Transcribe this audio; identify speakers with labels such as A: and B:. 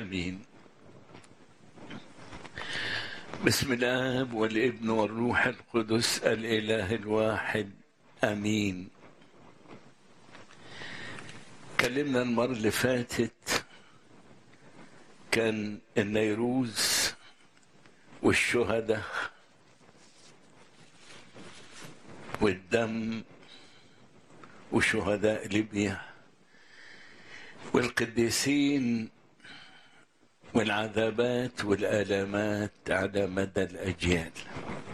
A: امين بسم الله والابن والروح القدس الاله الواحد امين كلمنا المره اللي فاتت كان النيروز والشهداء والدم وشهداء ليبيا والقديسين والعذابات والآلامات على مدى الأجيال